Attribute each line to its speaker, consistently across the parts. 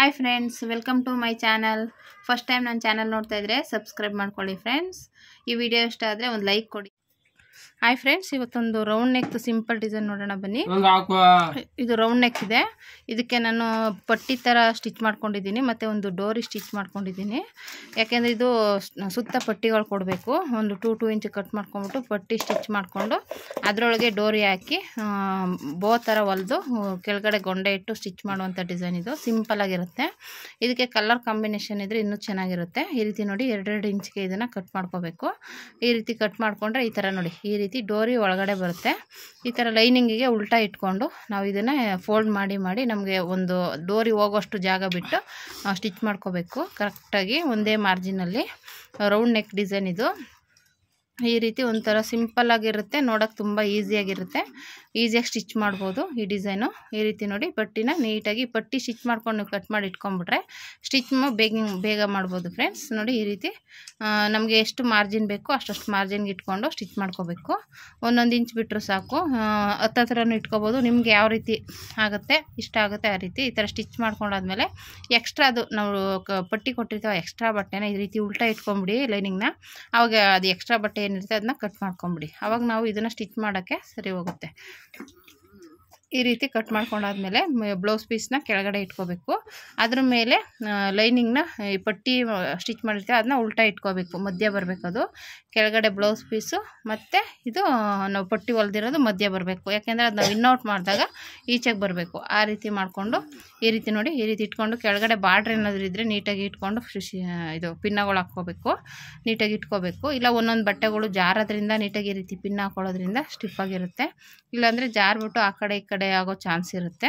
Speaker 1: hi friends welcome to my channel first time ನನ್ನ channel ನೋಡ್ತಾ ಇದ್ರೆ ಸಬ್ಸ್ಕ್ರೈಬ್ ಮಾಡ್ಕೊಳ್ಳಿ ಫ್ರೆಂಡ್ಸ್ ಈ ವಿಡಿಯೋ ಇಷ್ಟ ಆದರೆ ಒಂದು ಲೈಕ್ ಕೊಡಿ ಹಾಯ್ ಫ್ರೆಂಡ್ಸ್ ಇವತ್ತೊಂದು ರೌಂಡ್ ನೆಕ್ ಸಿಂಪಲ್ ಡಿಸೈನ್ ನೋಡೋಣ ಬನ್ನಿ
Speaker 2: ಒಂದು ಹಾಕುವ
Speaker 1: ಇದು ರೌಂಡ್ ನೆಕ್ ಇದೆ ಇದಕ್ಕೆ ನಾನು ಪಟ್ಟಿ ಥರ ಸ್ಟಿಚ್ ಮಾಡ್ಕೊಂಡಿದ್ದೀನಿ ಮತ್ತು ಒಂದು ಡೋರಿ ಸ್ಟಿಚ್ ಮಾಡ್ಕೊಂಡಿದ್ದೀನಿ ಯಾಕೆಂದರೆ ಇದು ಸ್- ಸುತ್ತ ಪಟ್ಟಿಗಳು ಕೊಡಬೇಕು ಒಂದು ಟೂ ಟೂ ಇಂಚ್ ಕಟ್ ಮಾಡ್ಕೊಂಬಿಟ್ಟು ಪಟ್ಟಿ ಸ್ಟಿಚ್ ಮಾಡಿಕೊಂಡು ಅದರೊಳಗೆ ಡೋರಿ ಹಾಕಿ ಆ, ಬೋ ಥರ ಹೊಲಿದು ಕೆಳಗಡೆ ಗೊಂಡೆ ಇಟ್ಟು ಸ್ಟಿಚ್ ಮಾಡುವಂಥ ಡಿಸೈನ್ ಇದು ಸಿಂಪಲ್ ಆಗಿರುತ್ತೆ ಇದಕ್ಕೆ ಕಲರ್ ಕಾಂಬಿನೇಷನ್ ಇದ್ದರೆ ಇನ್ನೂ ಚೆನ್ನಾಗಿರುತ್ತೆ ಈ ರೀತಿ ನೋಡಿ ಎರಡೆರಡು ಇಂಚ್ಗೆ ಇದನ್ನು ಕಟ್ ಮಾಡ್ಕೋಬೇಕು ಈ ರೀತಿ ಕಟ್ ಮಾಡಿಕೊಂಡ್ರೆ ಈ ಥರ ನೋಡಿ ಈ ರೀತಿ ಡೋರಿ ಒಳಗಡೆ ಬರುತ್ತೆ ಈ ಥರ ಲೈನಿಂಗಿಗೆ ಉಲ್ಟಾ ಇಟ್ಕೊಂಡು ನಾವು ಇದನ್ನು ಫೋಲ್ಡ್ ಮಾಡಿ ಮಾಡಿ ನಮಗೆ ಒಂದು ಡೋರಿ ಹೋಗೋಷ್ಟು ಜಾಗ ಬಿಟ್ಟು ಸ್ಟಿಚ್ ಮಾಡ್ಕೋಬೇಕು ಕರೆಕ್ಟಾಗಿ ಒಂದೇ ಮಾರ್ಜಿನಲ್ಲಿ ರೌಂಡ್ ನೆಕ್ ಡಿಸೈನ್ ಇದು ಈ ರೀತಿ ಒಂಥರ ಸಿಂಪಲ್ ಆಗಿರುತ್ತೆ ನೋಡೋಕೆ ತುಂಬ ಈಸಿಯಾಗಿರುತ್ತೆ ಈಸಿಯಾಗಿ ಸ್ಟಿಚ್ ಮಾಡ್ಬೋದು ಈ ಡಿಸೈನು ಈ ರೀತಿ ನೋಡಿ ಪಟ್ಟಿನ ನೀಟಾಗಿ ಪಟ್ಟಿ ಸ್ಟಿಚ್ ಮಾಡ್ಕೊಂಡು ನೀವು ಕಟ್ ಮಾಡಿ ಇಟ್ಕೊಂಡ್ಬಿಟ್ರೆ ಸ್ಟಿಚ್ ಬೇಗ ಬೇಗ ಮಾಡ್ಬೋದು ಫ್ರೆಂಡ್ಸ್ ನೋಡಿ ಈ ರೀತಿ ನಮಗೆ ಎಷ್ಟು ಮಾರ್ಜಿನ್ ಬೇಕೋ ಅಷ್ಟಷ್ಟು ಮಾರ್ಜಿನ್ಗೆ ಇಟ್ಕೊಂಡು ಸ್ಟಿಚ್ ಮಾಡ್ಕೋಬೇಕು ಒಂದೊಂದು ಇಂಚ್ ಬಿಟ್ಟರು ಸಾಕು ಆ, ಹತ್ತತ್ರನೂ ಇಟ್ಕೋಬೋದು ನಿಮ್ಗೆ ಯಾವ ರೀತಿ ಆಗುತ್ತೆ ಇಷ್ಟ ಆಗುತ್ತೆ ಆ ರೀತಿ ಈ ಥರ ಸ್ಟಿಚ್ ಮಾಡ್ಕೊಂಡಾದ್ಮೇಲೆ ಎಕ್ಸ್ಟ್ರಾ ಅದು ನಾವು ಕ ಪಟ್ಟಿ ಕೊಟ್ಟಿರ್ತೀವಿ ಎಕ್ಸ್ಟ್ರಾ ಬಟ್ಟೆನ ಈ ರೀತಿ ಉಲ್ಟಾ ಇಟ್ಕೊಂಬಿಡಿ ಲೈನಿಂಗ್ನ ಅವಾಗ ಅದು ಎಕ್ಸ್ಟ್ರಾ ಬಟ್ಟೆ ಏನಿರುತ್ತೆ ಅದನ್ನ ಕಟ್ ಮಾಡ್ಕೊಂಬಿಡಿ ಅವಾಗ ನಾವು ಇದನ್ನು ಸ್ಟಿಚ್ ಮಾಡೋಕ್ಕೆ ಸರಿ ಹೋಗುತ್ತೆ ಈ ರೀತಿ ಕಟ್ ಮಾಡ್ಕೊಂಡಾದ್ಮೇಲೆ ಬ್ಲೌಸ್ ಪೀಸ್ನ ಕೆಳಗಡೆ ಇಟ್ಕೋಬೇಕು ಅದ್ರ ಮೇಲೆ ಲೈನಿಂಗ್ನ ಈ ಪಟ್ಟಿ ಸ್ಟಿಚ್ ಮಾಡಿರ್ತೀವಿ ಅದನ್ನ ಉಲ್ಟಾ ಇಟ್ಕೋಬೇಕು ಮಧ್ಯ ಬರಬೇಕು ಅದು ಕೆಳಗಡೆ ಬ್ಲೌಸ್ ಪೀಸು ಮತ್ತು ಇದು ನಾವು ಪಟ್ಟಿ ಹೊಲ್ದಿರೋದು ಮಧ್ಯ ಬರಬೇಕು ಯಾಕೆಂದರೆ ಅದು ನಾವು ಇನ್ನೌಟ್ ಮಾಡಿದಾಗ ಈಚೆಗೆ ಬರಬೇಕು ಆ ರೀತಿ ಮಾಡಿಕೊಂಡು ಈ ರೀತಿ ನೋಡಿ ಈ ರೀತಿ ಇಟ್ಕೊಂಡು ಕೆಳಗಡೆ ಬಾರ್ಡ್ರ್ ಏನಾದರೂ ಇದ್ದರೆ ನೀಟಾಗಿ ಇಟ್ಕೊಂಡು ಫಿಶ್ ಇದು ಪಿನ್ನಗಳು ಹಾಕ್ಕೋಬೇಕು ನೀಟಾಗಿ ಇಟ್ಕೋಬೇಕು ಇಲ್ಲ ಒಂದೊಂದು ಬಟ್ಟೆಗಳು ಜಾರೋದ್ರಿಂದ ನೀಟಾಗಿ ಈ ರೀತಿ ಪಿನ್ ಹಾಕೊಳ್ಳೋದ್ರಿಂದ ಸ್ಟಿಫ್ ಆಗಿರುತ್ತೆ ಇಲ್ಲಾಂದರೆ ಜಾರ್ಬಿಟ್ಟು ಆ ಕಡೆ ಈ ಕಡೆ ಆಗೋ ಚಾನ್ಸ್ ಇರುತ್ತೆ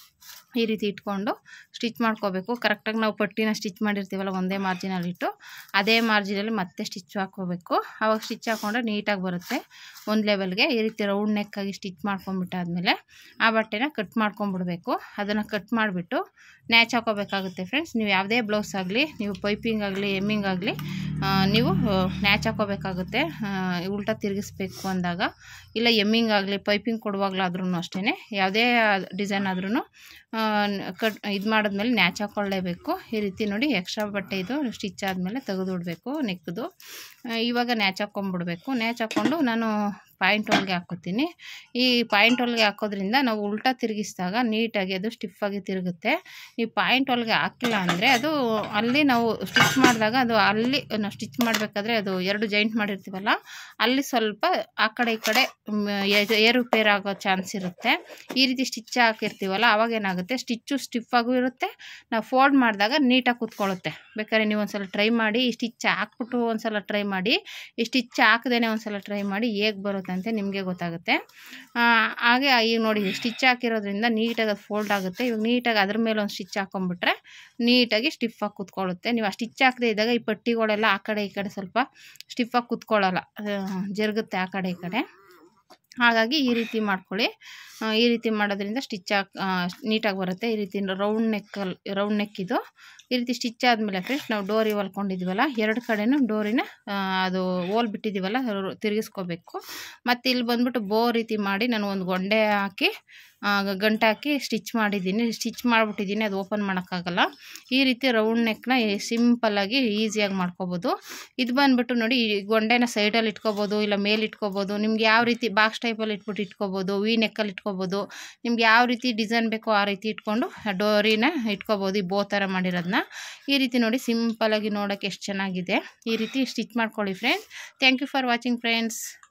Speaker 1: ಈ ರೀತಿ ಇಟ್ಕೊಂಡು ಸ್ಟಿಚ್ ಮಾಡ್ಕೋಬೇಕು ಕರೆಕ್ಟಾಗಿ ನಾವು ಪಟ್ಟಿನ ಸ್ಟಿಚ್ ಮಾಡಿರ್ತೀವಲ್ಲ ಒಂದೇ ಮಾರ್ಜಿನಲ್ಲಿ ಇಟ್ಟು ಅದೇ ಮಾರ್ಜಿನಲ್ಲಿ ಮತ್ತೆ ಸ್ಟಿಚ್ ಹಾಕ್ಕೋಬೇಕು ಆವಾಗ ಸ್ಟಿಚ್ ಹಾಕ್ಕೊಂಡ್ರೆ ನೀಟಾಗಿ ಬರುತ್ತೆ ಒಂದು ಲೆವೆಲ್ಗೆ ಈ ರೀತಿ ರೌಂಡ್ ನೆಕ್ಕಾಗಿ ಸ್ಟಿಚ್ ಮಾಡ್ಕೊಂಬಿಟ್ಟಾದ್ಮೇಲೆ ಆ ಬಟ್ಟೆನ ಕಟ್ ಮಾಡ್ಕೊಂಬಿಡ್ಬೇಕು ಅದನ್ನು ಕಟ್ ಮಾಡಿಬಿಟ್ಟು ನ್ಯಾಚ್ ಹಾಕೋಬೇಕಾಗುತ್ತೆ ಫ್ರೆಂಡ್ಸ್ ನೀವು ಯಾವುದೇ ಬ್ಲೌಸ್ ಆಗಲಿ ನೀವು ಪೈಪಿಂಗ್ ಆಗಲಿ ಎಮ್ಮಿಂಗ್ ಆಗಲಿ ನೀವು ನ್ಯಾಚ್ ಹಾಕೋಬೇಕಾಗುತ್ತೆ ಆ, ಉಲ್ಟಾ ತಿರುಗಿಸ್ಬೇಕು ಅಂದಾಗ ಇಲ್ಲ ಎಮ್ಮಿಂಗ್ ಆಗಲಿ ಪೈಪಿಂಗ್ ಕೊಡುವಾಗಲಾದ್ರೂ ಅಷ್ಟೇ ಯಾವುದೇ ಡಿಸೈನ್ ಆದ್ರೂ ಕಟ್ ಇದು ಮಾಡಿದ್ಮೇಲೆ ನ್ಯಾಚ್ ಹಾಕ್ಕೊಳ್ಳೇಬೇಕು ಈ ರೀತಿ ನೋಡಿ ಎಕ್ಸ್ಟ್ರಾ ಬಟ್ಟೆ ಇದು ಸ್ಟಿಚ್ ಆದಮೇಲೆ ತೆಗೆದುಬಿಡ್ಬೇಕು ನೆಕ್ದು ಇವಾಗ ನ್ಯಾಚ್ ಹಾಕ್ಕೊಂಬಿಡ್ಬೇಕು ನ್ಯಾಚ್ ಹಾಕ್ಕೊಂಡು ನಾನು ಪಾಯಿಂಟ್ ಹೊಲ್ಗೆ ಹಾಕ್ಕೋತೀನಿ ಈ ಪಾಯಿಂಟ್ ಹೊಲ್ಗೆ ಹಾಕೋದ್ರಿಂದ ನಾವು ಉಲ್ಟಾ ತಿರುಗಿಸಿದಾಗ ನೀಟಾಗಿ ಅದು ಸ್ಟಿಫಾಗಿ ತಿರುಗುತ್ತೆ ಈ ಪಾಯಿಂಟ್ ಹೊಲ್ಗೆ ಹಾಕಿಲ್ಲ ಅಂದರೆ ಅದು ಅಲ್ಲಿ ನಾವು ಸ್ಟಿಚ್ ಮಾಡಿದಾಗ ಅದು ಅಲ್ಲಿ ನಾವು ಸ್ಟಿಚ್ ಮಾಡಬೇಕಾದ್ರೆ ಅದು ಎರಡು ಜಾಯಿಂಟ್ ಮಾಡಿರ್ತೀವಲ್ಲ ಅಲ್ಲಿ ಸ್ವಲ್ಪ ಆ ಕಡೆ ಈ ಕಡೆ ಮ್, ಏ- ಏರುಪೇರು ಆಗೋ ಚಾನ್ಸ್ ಇರುತ್ತೆ ಈ ರೀತಿ ಸ್ಟಿಚ್ ಹಾಕಿರ್ತೀವಲ್ಲ ಅವಾಗ ಏನಾಗುತ್ತೆ ಸ್ಟಿಚ್ಚು ಸ್ಟಿಫಾಗೂ ಇರುತ್ತೆ ನಾವು ಫೋಲ್ಡ್ ಮಾಡಿದಾಗ ನೀಟಾಗಿ ಕೂತ್ಕೊಳ್ಳುತ್ತೆ ಬೇಕಾದ್ರೆ ನೀವು ಒಂದ್ಸಲ ಟ್ರೈ ಮಾಡಿ ಈ ಸ್ಟಿಚ್ ಹಾಕ್ಬಿಟ್ಟು ಒಂದ್ಸಲ ಟ್ರೈ ಮಾಡಿ ಈ ಸ್ಟಿಚ್ ಹಾಕದೇನೆ ಒಂದ್ಸಲ ಟ್ರೈ ಮಾಡಿ ಹೇಗೆ ಬರುತ್ತೆ ಅಂತ ನಿಮಗೆ ಗೊತ್ತಾಗುತ್ತೆ ಆ, ಹಾಗೆ ಈಗ ನೋಡಿ ಸ್ಟಿಚ್ ಹಾಕಿರೋದ್ರಿಂದ ನೀಟಾಗಿ ಅದು ಫೋಲ್ಡ್ ಆಗುತ್ತೆ ಇವಾಗ ನೀಟಾಗಿ ಅದ್ರ ಮೇಲೆ ಒಂದು ಸ್ಟಿಚ್ ಹಾಕೊಂಡ್ಬಿಟ್ರೆ ನೀಟಾಗಿ ಸ್ಟಿಫಾಗಿ ಕೂತ್ಕೊಳ್ಳುತ್ತೆ ನೀವು ಆ ಸ್ಟಿಚ್ ಹಾಕದೇ ಇದ್ದಾಗ ಈ ಪಟ್ಟಿಗಳೆಲ್ಲ ಆ ಕಡೆ ಈ ಕಡೆ ಸ್ವಲ್ಪ ಸ್ಟಿಫಾಗಿ ಕೂತ್ಕೊಳ್ಳಲ್ಲ ಆ, ಜರುಗುತ್ತೆ ಆ ಕಡೆ ಈ ಕಡೆ ಹಾಗಾಗಿ ಈ ರೀತಿ ಮಾಡ್ಕೊಳ್ಳಿ ಆ, ಈ ರೀತಿ ಮಾಡೋದ್ರಿಂದ ಸ್ಟಿಚ್ ಹಾಕ್ ನೀಟಾಗಿ ಬರುತ್ತೆ ಈ ರೀತಿ ರೌಂಡ್ ನೆಕ್ಕಲ್ಲಿ ರೌಂಡ್ ನೆಕ್ ಇದು ಈ ರೀತಿ ಸ್ಟಿಚ್ ಆದಮೇಲೆ ಫ್ರೆಂಡ್ಸ್ ನಾವು ಡೋರಿ ಹೊಲ್ಕೊಂಡಿದ್ದೀವಲ್ಲ ಎರಡು ಕಡೆನೂ ಡೋರಿನ ಆ, ಅದು ಹೋಲ್ ಬಿಟ್ಟಿದ್ದೀವಲ್ಲ ರು- ತಿರುಗಿಸ್ಕೋಬೇಕು ಮತ್ತು ಇಲ್ಲಿ ಬಂದ್ಬಿಟ್ಟು ಬೋ ರೀತಿ ಮಾಡಿ ನಾನು ಒಂದು ಗೊಂಡೆ ಹಾಕಿ ಆ, ಗಂಟು ಹಾಕಿ ಸ್ಟಿಚ್ ಮಾಡಿದ್ದೀನಿ ಸ್ಟಿಚ್ ಮಾಡಿಬಿಟ್ಟಿದ್ದೀನಿ ಅದು ಓಪನ್ ಮಾಡೋಕ್ಕಾಗಲ್ಲ ಈ ರೀತಿ ರೌಂಡ್ ನೆಕ್ನ ಸಿಂಪಲ್ಲಾಗಿ ಈಸಿಯಾಗಿ ಮಾಡ್ಕೋಬೋದು ಇದು ಬಂದ್ಬಿಟ್ಟು ನೋಡಿ ಈ ಗೊಂಡೆನ ಸೈಡಲ್ಲಿ ಇಟ್ಕೋಬೋದು ಇಲ್ಲ ಮೇಲೆ ಇಟ್ಕೋಬೋದು ನಿಮ್ಗೆ ಯಾವ ರೀತಿ ಬಾಕ್ಸ್ ಟೈಪಲ್ಲಿ ಇಟ್ಬಿಟ್ಟು ಇಟ್ಕೋಬೋದು ವಿ ನೆಕ್ಕಲ್ಲಿ ಇಟ್ಕೋಬೋದು ನಿಮ್ಗೆ ಯಾವ ರೀತಿ ಡಿಸೈನ್ ಬೇಕೋ ಆ ರೀತಿ ಇಟ್ಕೊಂಡು ಡೋರಿನ ಇಟ್ಕೋಬೋದು ಈ ಬೋ ಥರ ಮಾಡಿರೋದನ್ನ ಈ ರೀತಿ ನೋಡಿ ಸಿಂಪಲ್ಲಾಗಿ ನೋಡೋಕ್ಕೆ ಎಷ್ಟು ಚೆನ್ನಾಗಿದೆ ಈ ರೀತಿ ಸ್ಟಿಚ್ ಮಾಡ್ಕೊಳ್ಳಿ friends thank you for watching friends